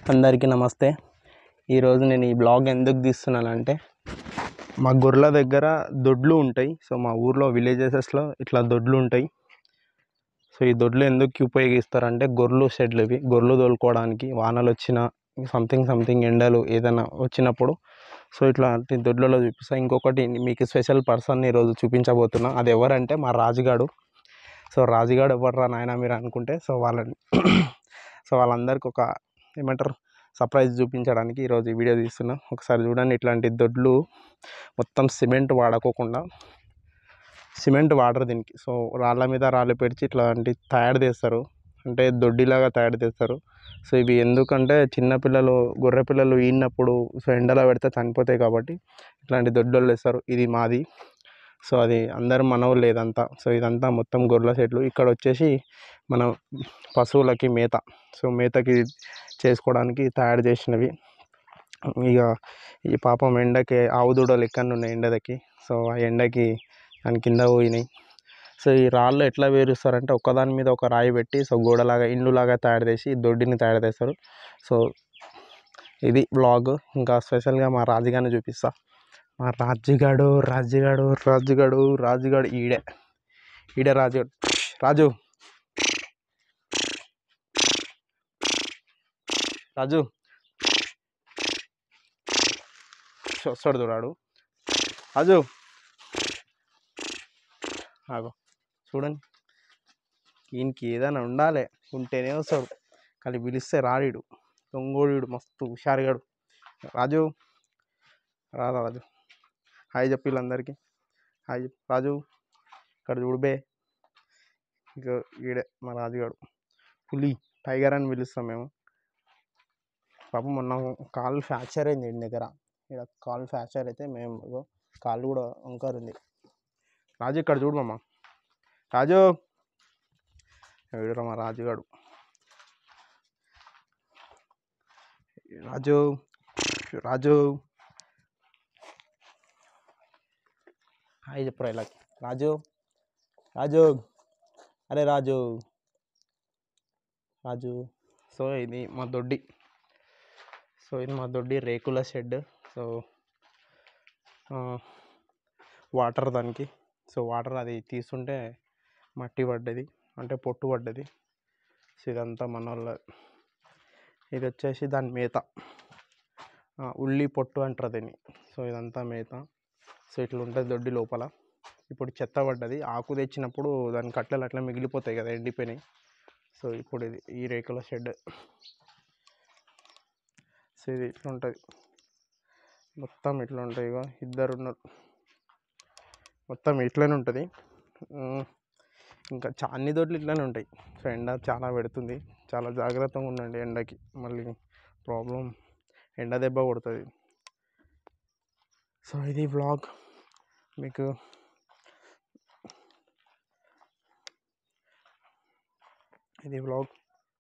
అందరికీ నమస్తే ఈరోజు నేను ఈ బ్లాగ్ ఎందుకు తీస్తున్నానంటే మా గొర్రెల దగ్గర దొడ్లు ఉంటాయి సో మా ఊర్లో విలేజెసెస్లో ఇట్లా దొడ్లు ఉంటాయి సో ఈ దొడ్లు ఎందుకు ఉపయోగిస్తారంటే గొర్రెలు షెడ్లు ఇవి గొర్రెలు తోలుకోవడానికి వానలు వచ్చిన సంథింగ్ సంథింగ్ ఎండలు ఏదైనా వచ్చినప్పుడు సో ఇట్లాంటి దొడ్లలో చూపిస్తా ఇంకొకటి మీకు స్పెషల్ పర్సన్ ఈరోజు చూపించబోతున్నా అది ఎవరంటే మా రాజుగాడు సో రాజుగాడు ఎవర్రా నాయన మీరు అనుకుంటే సో వాళ్ళని సో వాళ్ళందరికీ ఒక ఏమంటారు సర్ప్రైజ్ చూపించడానికి ఈరోజు ఈ వీడియో తీస్తున్నా ఒకసారి చూడండి ఇట్లాంటి దొడ్లు మొత్తం సిమెంట్ వాడుకోకుండా సిమెంట్ వాడరు దీనికి సో రాళ్ళ మీద రాళ్ళు పెడిచి ఇట్లాంటి తయారు చేస్తారు అంటే దొడ్డిలాగా తయారు చేస్తారు సో ఇవి ఎందుకంటే చిన్నపిల్లలు గొర్రె పిల్లలు ఈనప్పుడు సో ఎండలో పెడితే చనిపోతాయి కాబట్టి ఇట్లాంటి దొడ్డోళ్ళు వేస్తారు ఇది మాది సో అది అందరు మనవాళ్ళు ఇదంతా సో ఇదంతా మొత్తం గొర్రెల చెట్లు ఇక్కడ వచ్చేసి మన పశువులకి మేత సో మేతకి చేసుకోవడానికి తయారు చేసినవి ఇక ఈ పాపం ఎండకి ఆవు దూడలు ఎక్కడ ఉన్నాయి ఎండకి సో ఆ ఎండకి దాని కింద పోయినాయి సో ఈ రాళ్ళు ఎట్లా వేరుస్తారంటే ఒక్కదాని మీద ఒక రాయి పెట్టి సో గోడలాగా ఇండ్లులాగా తయారు చేసి దొడ్డిని తయారు చేస్తారు సో ఇది బ్లాగ్ ఇంకా స్పెషల్గా మా రాజుగారిని చూపిస్తా మా రాజుగాడు రాజుగాడు రాజుగాడు రాజుగాడు ఈడే ఈడే రాజుగాడు రాజు రాజు వస్తాడు చూడాడు రాజు ఆగో చూడండి ఈయనకి ఏదైనా ఉండాలి ఉంటేనే వస్తాడు కానీ పిలిస్తే రాడీడు దొంగోడు మస్తు హుషారుగాడు రాజు రాదా రాజు హాయ్ చెప్పి వీళ్ళందరికీ హాయ్ చెప్పు. రాజు ఇక్కడ చూడుబే ఇక ఈడే మా రాజుగాడు పులి టైగర్ అని పిలుస్తాం మేము పాపం మొన్న కాలు ఫ్రాక్చర్ అయింది ఈయన దగ్గర ఇక్కడ కాలు ఫ్రాక్చర్ అయితే మేము ఇగో కాళ్ళు కూడా వంకర ఉంది రాజు ఇక్కడ చూడు మామ రాజు వీడురా మా రాజుగాడు రాజు రాజు హాయ్ చెప్పురా ఇలా రాజు రాజు అరే రాజు రాజు సో ఇది మా దొడ్డి సో ఇది మా దొడ్డి రేకుల షెడ్ సో వాటర్ దానికి సో వాటర్ అది తీస్తుంటే మట్టి పడ్డది అంటే పొట్టు పడ్డది సో ఇదంతా మన వాళ్ళ ఇది వచ్చేసి దాని మేత ఆ, ఉల్లి పొట్టు అంటారు దీన్ని సో ఇదంతా మేత సో ఇట్లా ఉంటుంది దొడ్డి లోపల ఇప్పుడు చెత్త పడ్డది ఆకు తెచ్చినప్పుడు దాని కట్టెలు అట్లా మిగిలిపోతాయి కదా ఎండిపోయినాయి సో ఇప్పుడు ఇది ఈ రేకుల షెడ్ సో ఇది ఇట్లా ఉంటుంది మొత్తం ఇట్లా ఉంటాయి ఇక ఇద్దరు ఉన్నారు మొత్తం ఇట్లనే ఉంటుంది ఉమ్, ఇంకా చా అన్ని దొడ్లు ఇట్లనే ఉంటాయి సో ఎండ చాలా పెడుతుంది చాలా జాగ్రత్తగా ఉండండి ఎండకి మళ్ళీ ప్రాబ్లం ఎండ దెబ్బ కొడుతుంది సో ఇది వ్లాగ్ మీకు ఇది వ్లాగ్